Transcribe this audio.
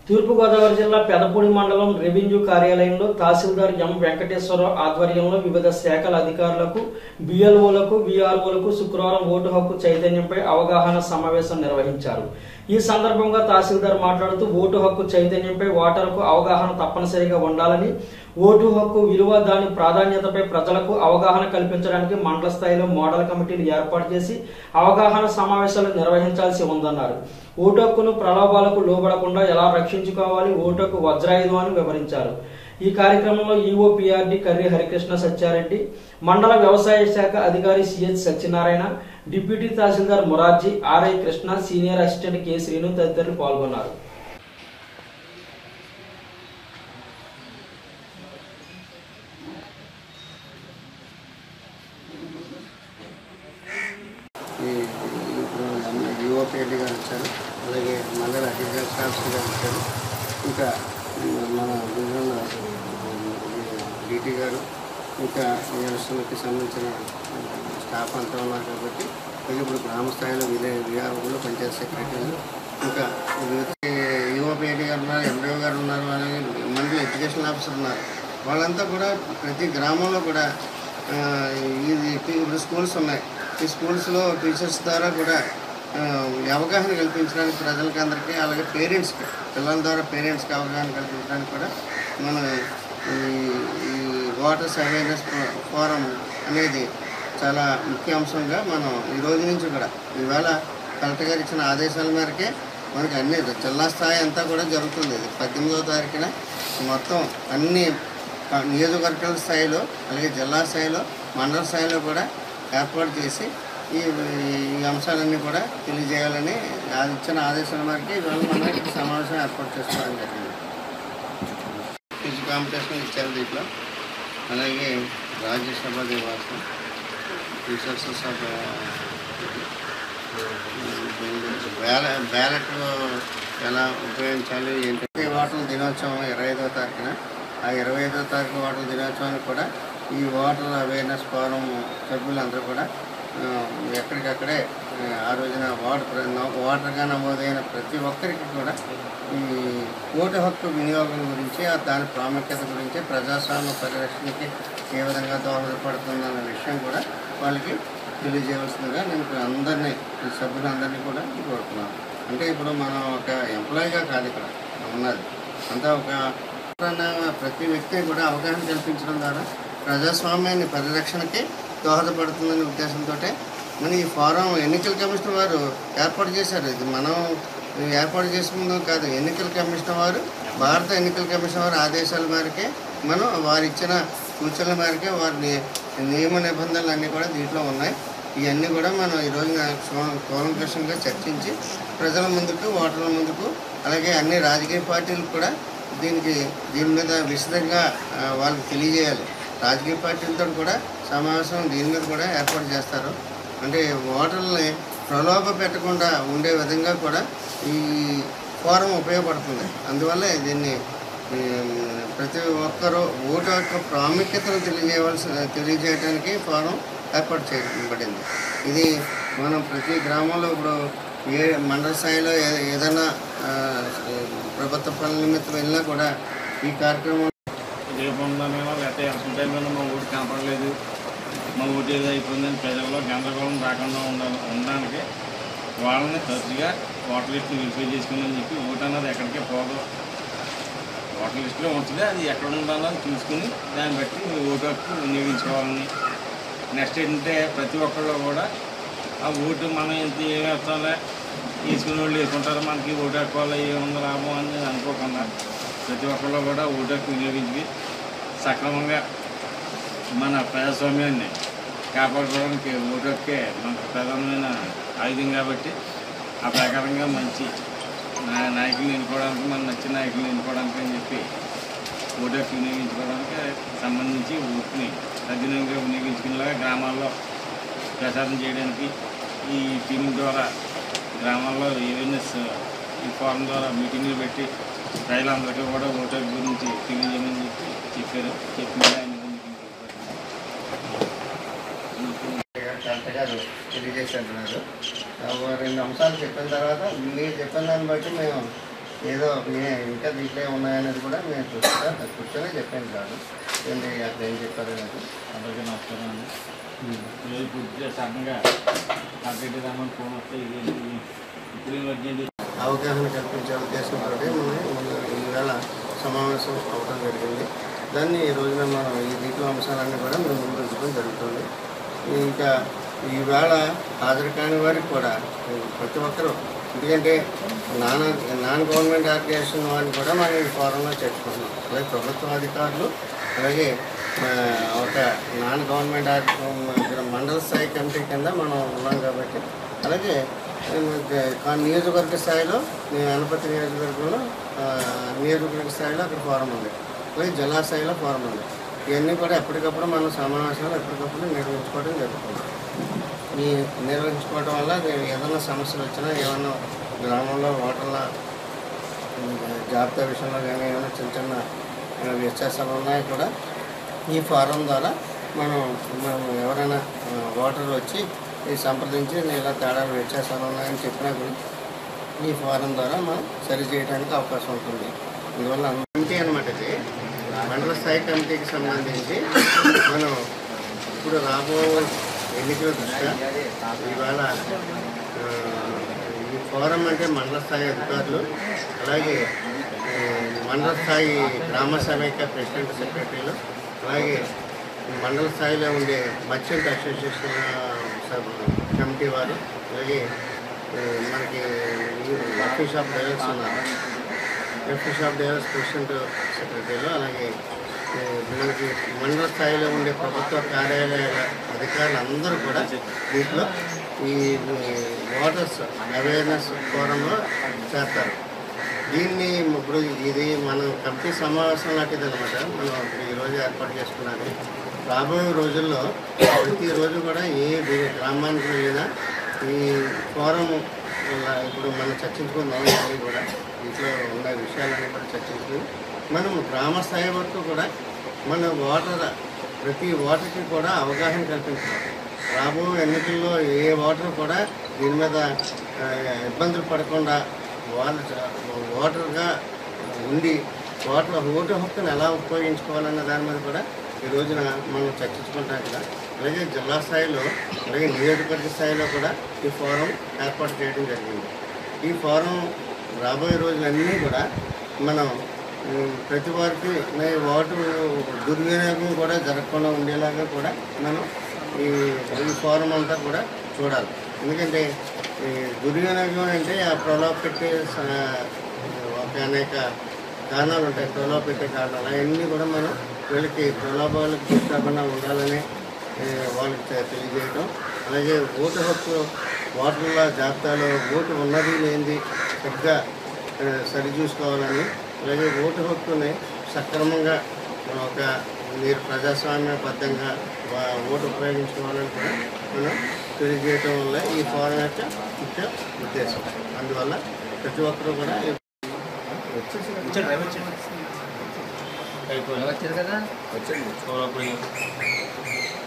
తూర్పుగోదావరి జిల్లా పెదపూడి మండలం రెవెన్యూ కార్యాలయంలో తహసీల్దార్ ఎం వెంకటేశ్వరరావు ఆధ్వర్యంలో వివిధ శాఖల అధికారులకు బిఎల్ఓలకు విఆర్ఓలకు శుక్రవారం ఓటు హక్కు చైతన్యంపై అవగాహన సమావేశం నిర్వహించారు ఈ సందర్భంగా తహసీల్దార్ మాట్లాడుతూ ఓటు హక్కు చైతన్యంపై ఓటరుకు అవగాహన తప్పనిసరిగా ఉండాలని ఓటు హక్కు విలువ దాని ప్రాధాన్యతపై ప్రజలకు అవగాహన కల్పించడానికి మండల స్థాయిలో మోడల్ కమిటీలు ఏర్పాటు చేసి అవగాహన సమావేశాలు నిర్వహించాల్సి ఉందన్నారు ఓటు హక్కును ప్రలోభాలకు లోబడకుండా ఎలా రక్షించుకోవాలి ఓటు హక్కు వజ్రాయుధం అని వివరించారు ఈ కార్యక్రమంలో ఈఓపీఆర్డి కర్రి హరికృష్ణ సత్యారెడ్డి మండల వ్యవసాయ శాఖ అధికారి CH Satyanarayana deputy tahsildar Morarji RI Krishna senior assistant K Srinu తదితరులు పాల్గొన్నారు ఈ ఇప్పుడు యువపేట గారు వచ్చారు అలాగే మండల అగ్రికల్చర్ ఆఫీసర్ గారు వచ్చారు ఇంకా మన డివిజన్ డీటీ గారు ఇంకా వ్యవస్థలకి సంబంధించిన స్టాఫ్ అంతా ఉన్నారు కాబట్టి అలాగే ఇప్పుడు గ్రామ స్థాయిలో విలేజ్ విఆర్ఓలు పంచాయత్ సెక్రటరీలు ఇంకా యువపేట గారు ఉన్నారు ఎండిఓ గారు ఉన్నారు అలాగే మండల ఎడ్యుకేషన్ ఆఫీసర్ ఉన్నారు వాళ్ళంతా కూడా ప్రతి గ్రామంలో కూడా ఆ, ఇది ఇప్పుడు స్కూల్స్ ఉన్నాయి ఈ స్కూల్స్లో టీచర్స్ ద్వారా కూడా ఆ, ఈ అవగాహన కల్పించడానికి ప్రజలకి అందరికీ అలాగే పేరెంట్స్కి పిల్లల ద్వారా పేరెంట్స్కి అవగాహన కల్పించడానికి కూడా మనం ఈ ఈ వాటర్స్ అవేర్నెస్ ఫోరం అనేది చాలా ముఖ్య అంశంగా మనం ఈ రోజు నుంచి కూడా ఈవేళ కలెక్టర్ గారు ఇచ్చిన ఆదేశాల మేరకే మనకి అన్ని జిల్లా స్థాయి అంతా కూడా జరుగుతుంది ఇది పద్దెనిమిదవ తారీఖున మొత్తం అన్ని ఆ, నియోజకవర్గాల స్థాయిలో అలాగే జిల్లా స్థాయిలో మండల స్థాయిలో కూడా ఏర్పాటు చేసి ఈ ఈ అంశాలన్నీ కూడా తెలియజేయాలని ఆ ఇచ్చిన ఆదేశాల మేరకు ఇవాళ మనం ఇక్కడ సమావేశం ఏర్పాటు చేసుకోవడం జరిగింది క్విజ్ కాంపిటీషన్ ఇచ్చారు దీంట్లో అలాగే రాజ్యసభ దివాసం రిసోర్సెస్ ఆఫ్ బ్యాలెట్ బ్యాలెట్ ఎలా ఉపయోగించాలి ఏంటంటే ఓటర్ల దినోత్సవం ఇరవై ఐదో తారీఖున ఆ ఇరవై ఐదో తారీఖు ఓటర్ల దినోత్సవానికి కూడా ఈ ఓటర్ అవేర్నెస్ ఫోరం సభ్యులందరూ కూడా ఆ, ఎక్కడికక్కడే ఆ, ఆ రోజున ఓటర్ ఓటర్గా నమోదైన ప్రతి ఒక్కరికి కూడా ఈ ఓటు హక్కు వినియోగం గురించి ఆ దాని ప్రాముఖ్యత గురించి ప్రజాస్వామ్య పరిరక్షణకి ఏ విధంగా దోహదపడుతుందన్న విషయం కూడా వాళ్ళకి తెలియజేయవలసిందిగా నేను ఇప్పుడు అందరినీ ఈ సభ్యులందరినీ కూడా కోరుతున్నాను అంటే ఇప్పుడు మనం ఒక ఎంప్లాయీగా కాదు ఇక్కడ ఉన్నది అంతా ఒక అన్న ప్రతి వ్యక్తి కూడా అవగాహన కల్పించడం ద్వారా ప్రజాస్వామ్యాన్ని పరిరక్షణకి దోహదపడుతుందనే ఉద్దేశంతో మన ఈ ఫారం ఎన్నికల కమిషన్ వారు ఏర్పాటు చేశారు ఇది మనం ఏర్పాటు చేసుకుందాం కాదు ఎన్నికల కమిషన్ వారు భారత ఎన్నికల కమిషన్ వారి ఆదేశాల మేరకే మనం వారు ఇచ్చిన సూచనల మేరకే వారి నియమ నిబంధనలు అన్నీ కూడా దీంట్లో ఉన్నాయి ఇవన్నీ కూడా మనం ఈ రోజున కూ- కూలంకషంగా చర్చించి ప్రజల ముందుకు ఓటర్ల ముందుకు అలాగే అన్ని రాజకీయ పార్టీలు కూడా దీనికి దీని మీద విశదంగా ఆ, వాళ్ళకి తెలియజేయాలి రాజకీయ పార్టీలతో కూడా సమావేశం దీని మీద కూడా ఏర్పాటు చేస్తారు అంటే ఓటర్లని ప్రలోభ పెట్టకుండా ఉండే విధంగా కూడా ఈ ఫోరం ఉపయోగపడుతుంది అందువల్ల దీన్ని ఈ, ప్రతి ఒక్కరూ ఓటు యొక్క ప్రాముఖ్యతను తెలియజేయవలసిన తెలియజేయడానికి ఫోరం ఏర్పాటు చేయబడింది ఇది మనం ప్రతి గ్రామంలో ఇప్పుడు ఏ మండల స్థాయిలో ఏ- ఏదైనా ఆ, ప్రభుత్వ పనుల నిమిత్తం వెళ్ళినా కూడా ఈ కార్యక్రమం రేపు ఉందనేమో లేకపోతే ఎలక్షన్ టైంలో మా ఊరు కనపడలేదు మా ఊరు ఏదో అయిపోయిందని ప్రజల్లో గందరగోళం రాకుండా ఉండాలి ఉండడానికి వాళ్ళని తరచుగా ఓటర్ లిస్టు వెరిఫై చేసుకుని చెప్పి ఓటు అన్నది ఎక్కడికే పోదు ఓటర్ లిస్టులో ఉంటుంది అది ఎక్కడ ఉండాలో అది చూసుకుని దాన్ని బట్టి మీ ఓటు హక్కు వినియోగించుకోవాలని నెక్స్ట్ ఏంటంటే ప్రతి ఒక్కళ్ళు కూడా ఆ ఓటు మనం ఎంత ఏం వేస్తాంలే తీసుకునే వాళ్ళు వేసుకుంటారు మనకి ఓటు హక్కు వల్ల ఏముంది లాభం అని అనుకోకుండా ప్రతి ఒక్కళ్ళు కూడా ఓటు హక్కు వినియోగించి సక్రమంగా మన ప్రజాస్వామ్యాన్ని కాపాడుకోవడానికి ఓటు హక్కే మనకు ప్రధానమైన ఆయుధం కాబట్టి ఆ ప్రకారంగా మంచి నా నాయకులను ఎన్నుకోవడానికి మన నచ్చిన నాయకులను ఎన్నుకోవడానికి అని చెప్పి ఓటు హక్కు వినియోగించుకోవడానికి సంబంధించి ఓటుని సద్వినియోగంగా వినియోగించుకునేలాగా గ్రామాల్లో ప్రచారం చేయడానికి ఈ టీం ద్వారా గ్రామాల్లో అవేర్నెస్ ఈ ఫారం ద్వారా మీటింగ్లు పెట్టి ప్రజలందరికీ కూడా ఓటు హక్కు గురించి తెలియజేయమని చెప్పి చెప్పారు చెప్పిన ఆయన మీటింగ్ కలెక్టర్ గారు తెలియజేసినట్టున్నారు ఆ, ఓ రెండు అంశాలు చెప్పిన తర్వాత మీరు చెప్పిన దాన్ని బట్టి మేము ఏదో మే ఇంకా దీంట్లో ఉన్నాయనేది కూడా మేము చూస్తా కూర్చొని చెప్పాను కాదు ఏంటి అక్కడ ఏం చెప్పారు అనేది అందరికీ నమస్కారం అండి ఈరోజు పూర్తిగా సడన్గా కంప్లీట్ రమ్మని ఫోన్ వస్తే ఇది ఇది ఇప్పుడు ఈ మధ్య అవగాహన కల్పించే ఉద్దేశంతో మనం ముందు ఈవేళ సమావేశం అవడం జరిగింది దాన్ని ఈ రోజున మనం ఈ దీంట్లో అంశాలన్నీ కూడా మేము ముందు ఉంచడం జరుగుతుంది ఇంకా ఈవేళ హాజరు కాని వారికి కూడా ప్రతి ఒక్కరూ ఎందుకంటే నాన్ నాన్ గవర్నమెంట్ ఆర్గనైజేషన్ వారిని కూడా మనం ఈ ఫోరంలో చేర్చుకుంటున్నాం అలాగే ప్రభుత్వ అధికారులు అలాగే ఆ, ఒక నాన్ గవర్నమెంట్ ఆర్- మండల స్థాయి కమిటీ కింద మనం ఉన్నాం కాబట్టి అలాగే ఆ నియోజకవర్గ స్థాయిలో ఈ అనపతి నియోజకవర్గంలో ఆ, నియోజకవర్గ స్థాయిలో అక్కడ ఫోరం ఉంది అలాగే జిల్లా స్థాయిలో ఫోరం ఉంది ఇవన్నీ కూడా ఎప్పటికప్పుడు మనం సమావేశాలు ఎప్పటికప్పుడు నిర్వహించుకోవడం జరుగుతుంది ఈ నిర్వహించుకోవడం వల్ల ఏదైనా సమస్యలు వచ్చినా ఏమన్నా గ్రామంలో ఓటర్ల ఉమ్, జాబితా విషయంలో కానీ ఏమైనా చిన్న చిన్న ఆ, వ్యత్యాసాలు ఉన్నాయి కూడా ఈ ఫారం ద్వారా మనం మనం ఎవరైనా ఆ, ఓటర్లు వచ్చి ఈ సంప్రదించి ఇలా తేడా వ్యత్యాసాలు ఉన్నాయని చెప్పినా కూడా ఈ ఫారం ద్వారా మనం సరి చేయడానికి అవకాశం ఉంటుంది అందువల్ల కమిటీ అనమాట ఇది మండల స్థాయి కమిటీకి సంబంధించి మనం ఇప్పుడు రాబో ఎన్నికల దృష్ట్యా ఇవాళ ఆ, ఈ ఫోరం అంటే మండల స్థాయి అధికారులు అలాగే ఆ, మండల స్థాయి గ్రామ సమైక్య ప్రెసిడెంట్ సెక్రటరీలు అలాగే మండల స్థాయిలో ఉండే మర్చెంట్ అసోసియేషన్ సబ్ కమిటీ వారు అలాగే ఆ, మనకి ఆఫీస్ ఆఫ్ డైరెక్ట్స్ ఉన్నారు ఆఫీస్ ఆఫ్ డైరెక్ట్స్ ప్రెసిడెంట్ సెక్రటరీలు అలాగే ఆ, మనకి మండల స్థాయిలో ఉండే ప్రభుత్వ కార్యాలయాల అధికారులు అందరూ కూడా దీంట్లో ఈ ఓటర్స్ అవేర్నెస్ ఫోరంలో చేస్తారు దీన్ని ఇప్పుడు ఇది మన కమిటీ సమావేశం లాంటిది అనమాట మనం ఇప్పుడు ఈరోజు ఏర్పాటు చేసుకున్నది రాబోయే రోజుల్లో ప్రతిరోజు కూడా ఏ వి- గ్రామానికి వెళ్ళినా ఈ ఫోరం ఇలా ఇప్పుడు మనం చర్చించుకుందాం ఇవన్నీ కూడా ఇంట్లో ఉన్న విషయాలన్నీ కూడా చర్చించుకుని మనం గ్రామ స్థాయి వరకు కూడా మన ఓటర్ ప్రతి ఓటర్కి కూడా అవగాహన కల్పించాలి రాబో ఎన్నికల్లో ఏ ఓటర్ కూడా దీని మీద ఆ, ఇబ్బందులు పడకుండా వాళ్ళు చ- ఓటర్గా ఉండి ఓటర్ ఓటు హక్కును ఎలా ఉపయోగించుకోవాలన్న దాని మీద కూడా ఈ రోజున మనం చర్చించుకుంటాం కదా అలాగే జిల్లా స్థాయిలో అలాగే నియోజకవర్గ స్థాయిలో కూడా ఈ ఫోరం ఏర్పాటు చేయడం జరిగింది ఈ ఫోరం రాబోయే రోజులన్నీ కూడా మనం ఉమ్, ప్రతి వారికి నే- ఓటు దుర్వినియోగం కూడా జరగకుండా ఉండేలాగా కూడా మనం ఈ ఈ ఫోరం అంతా కూడా చూడాలి ఎందుకంటే ఈ దుర్వినియోగం అంటే ఆ ప్రలోభ పెట్టే స- ఒక అనేక కారణాలు ఉంటాయి ప్రలోభ పెట్టే కారణాలు అవన్నీ కూడా మనం వీళ్ళకి ప్రలోభాలకు గుర్తకుండా ఉండాలని ఏ, వాళ్ళకి తె- తెలియజేయటం అలాగే ఓటు హక్కు ఓటర్ల జాబితాలో ఓటు ఉన్నది లేనిది సరిగ్గా ఆ, సరిచూసుకోవాలని అలాగే ఓటు హక్కుని సక్రమంగా ఒక మీరు ప్రజాస్వామ్యబద్ధంగా వా- ఓటు ఉపయోగించుకోవాలని కూడా మనం తెలియజేయటం వల్ల ఈ ఫోరం యొక్క ముఖ్య ఉద్దేశం అందువల్ల ప్రతి ఒక్కరూ కూడా ఈ- అయిపోయింది వచ్చారు కదా చూడప్పుడు